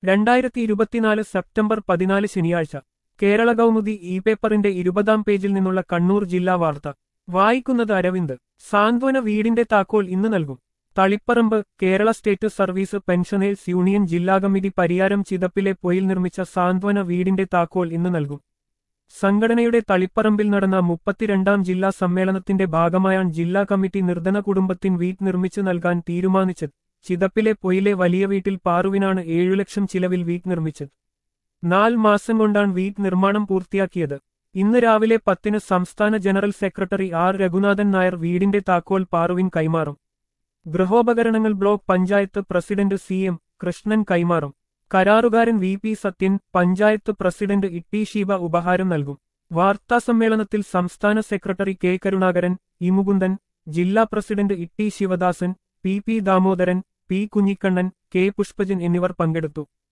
രണ്ടായിരത്തി ഇരുപത്തിനാല് സെപ്റ്റംബർ പതിനാല് ശനിയാഴ്ച കേരള കൗമുദി ഇ പേപ്പറിന്റെ ഇരുപതാം പേജിൽ നിന്നുള്ള കണ്ണൂർ ജില്ലാ വാർത്ത വായിക്കുന്നത് അരവിന്ദ് സാന്ത്വന വീടിന്റെ താക്കോൽ ഇന്ന് നൽകും Taliparamba Kerala state service pensioners union ജില്ലാ കമ്മിറ്റി പരിയാരം ചിതപ്പിലെ പൊയിൽ നിർമ്മിച്ച സാന്ത്വന വീടിന്റെ താക്കോൽ ഇന്ന് നൽകും സംഘടനയുടെ തളിപ്പറമ്പിൽ നടന്ന മുപ്പത്തിരണ്ടാം ജില്ലാ സമ്മേളനത്തിന്റെ ഭാഗമായാണ് ജില്ലാ കമ്മിറ്റി നിർധന കുടുംബത്തിന് വീട് നിർമ്മിച്ചു നൽകാൻ തീരുമാനിച്ചത് ചിതപ്പിലെ പൊയിലെ വലിയ വീട്ടിൽ പാറുവിനാണ് ഏഴു ലക്ഷം ചിലവിൽ വീട് നിർമ്മിച്ചത് നാല് മാസം കൊണ്ടാണ് വീട് നിർമ്മാണം പൂർത്തിയാക്കിയത് ഇന്ന് രാവിലെ പത്തിന് സംസ്ഥാന general secretary R Raghunathan Nair വീടിന്റെ താക്കോൽ പാറുവിൻ കൈമാറും ഗൃഹോപകരണങ്ങൾ block panchayat president C M Krishnan കൈമാറും കരാറുകാരൻ V P Sathyan panchayat president T Sheeba ഉപഹാരം നൽകും വാർത്താസമ്മേളനത്തിൽ സംസ്ഥാന secretary K Karunakaran E Mukundan ജില്ലാ president T Sivadasan P P Damodaran P Kunhikannan K Pushpajan എന്നിവർ പങ്കെടുത്തു